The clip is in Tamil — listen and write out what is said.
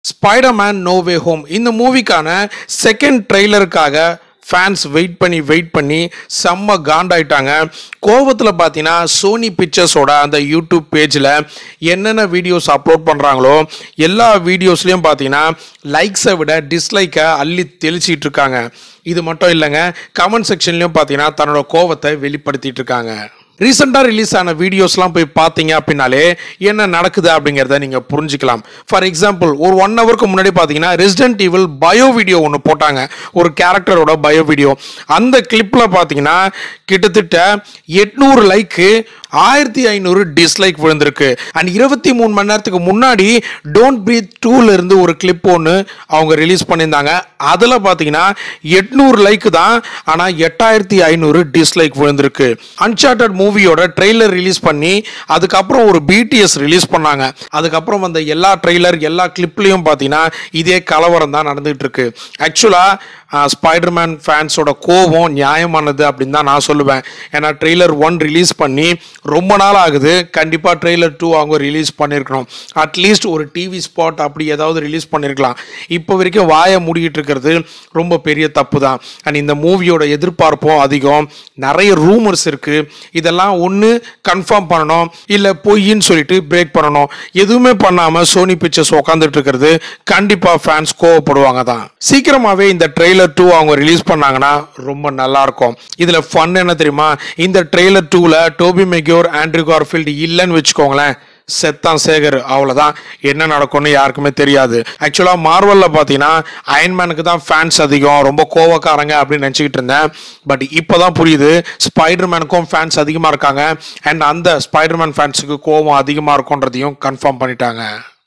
ஸ்பைடர்மேன் நோ வே ஹோம் இந்த மூவிக்கான செகண்ட் ட்ரெய்லருக்காக ஃபேன்ஸ் வெயிட் பண்ணி வெயிட் பண்ணி செம்ம காண்டாயிட்டாங்க கோவத்தில் பார்த்தீங்கன்னா சோனி பிக்சர்ஸோட அந்த யூடியூப் பேஜில் என்னென்ன வீடியோஸ் அப்லோட் பண்ணுறாங்களோ எல்லா வீடியோஸ்லையும் பார்த்தீங்கன்னா லைக்ஸை விட டிஸ்லைக்கை அள்ளி தெளிச்சிட்டு இருக்காங்க இது மட்டும் இல்லைங்க கமெண்ட் செக்ஷன்லையும் பார்த்தீங்கன்னா தன்னோட கோவத்தை வெளிப்படுத்திட்டு இருக்காங்க ரீசெண்டாக ரிலீஸ் ஆன வீடியோஸ்லாம் போய் பார்த்தீங்க அப்படின்னாலே என்ன நடக்குது அப்படிங்கிறத நீங்கள் புரிஞ்சுக்கலாம் ஃபார் எக்ஸாம்பிள் ஒரு ஒன் ஹவருக்கு முன்னாடி பார்த்தீங்கன்னா ரெசிடென்ட் ஈவில் பயோ வீடியோ ஒன்று போட்டாங்க ஒரு கேரக்டரோட பயோ வீடியோ அந்த கிளிப்பில் பார்த்தீங்கன்னா கிட்டத்தட்ட எட்நூறு லைக்கு ஆயிரத்தி ஐநூறு டிஸ்லைக் விழுந்திருக்கு அண்ட் இருபத்தி மூணு மணி நேரத்துக்கு முன்னாடி டோன்ட் பிரீத் டூல இருந்து ஒரு கிளிப் ஒன்று அவங்க ரிலீஸ் பண்ணியிருந்தாங்க அதில் பார்த்தீங்கன்னா எட்நூறு லைக் தான் ஆனால் எட்டாயிரத்தி ஐநூறு டிஸ்லைக் விழுந்திருக்கு அன்சார்டட் மூவியோட ட்ரெய்லர் ரிலீஸ் பண்ணி அதுக்கப்புறம் ஒரு பிடிஎஸ் ரிலீஸ் பண்ணாங்க அதுக்கப்புறம் வந்த எல்லா ட்ரெய்லர் எல்லா கிளிப்லேயும் பார்த்தீங்கன்னா இதே கலவரம் தான் நடந்துகிட்டு இருக்கு ஆக்சுவலாக ஸ்பைடர்மேன் ஃபேன்ஸோட கோபம் நியாயமானது அப்படின்னு தான் நான் சொல்லுவேன் ஏன்னா ட்ரெய்லர் ஒன் ரிலீஸ் பண்ணி ரொம்ப நாள் ஆகுது கண்டிப்பாக ட்ரெய்லர் டூ அவங்க ரிலீஸ் பண்ணியிருக்கணும் அட்லீஸ்ட் ஒரு டிவி ஸ்பாட் அப்படி ஏதாவது ரிலீஸ் பண்ணியிருக்கலாம் இப்போ வரைக்கும் வாயை மூடிக்கிட்டு இருக்கிறது ரொம்ப பெரிய தப்பு தான் அண்ட் இந்த மூவியோட எதிர்பார்ப்பும் அதிகம் நிறைய ரூமர்ஸ் இருக்குது இதெல்லாம் ஒன்று கன்ஃபார்ம் பண்ணணும் இல்லை பொய்ன்னு சொல்லிட்டு பிரேக் பண்ணணும் எதுவுமே பண்ணாமல் சோனி பிக்சர்ஸ் உட்காந்துட்டு இருக்கிறது கண்டிப்பாக ஃபேன்ஸ் கோவப்படுவாங்க தான் சீக்கிரமாகவே இந்த ட்ரெய்லர் டூ அவங்க ரிலீஸ் பண்ணாங்கன்னா ரொம்ப நல்லா இருக்கும் இதில் ஃபன் என்ன தெரியுமா இந்த ட்ரெய்லர் டூவில் டோபி மெக்யூர் ஆண்ட்ரி கார்ஃபீல்டு இல்லைன்னு வச்சுக்கோங்களேன் செத்தான் சேகர் அவ்வளோதான் என்ன நடக்கும்னு யாருக்குமே தெரியாது ஆக்சுவலாக மார்வலில் பார்த்தீங்கன்னா அயன்மேனுக்கு தான் ஃபேன்ஸ் அதிகம் ரொம்ப கோவக்காரங்க அப்படின்னு நினச்சிக்கிட்டு இருந்தேன் பட் இப்போ தான் புரியுது ஸ்பைடர்மேனுக்கும் ஃபேன்ஸ் அதிகமாக இருக்காங்க அண்ட் அந்த ஸ்பைடர்மேன் ஃபேன்ஸுக்கு கோவம் அதிகமாக இருக்கும்ன்றதையும் கன்ஃபார்ம் பண்ணிட்டாங்க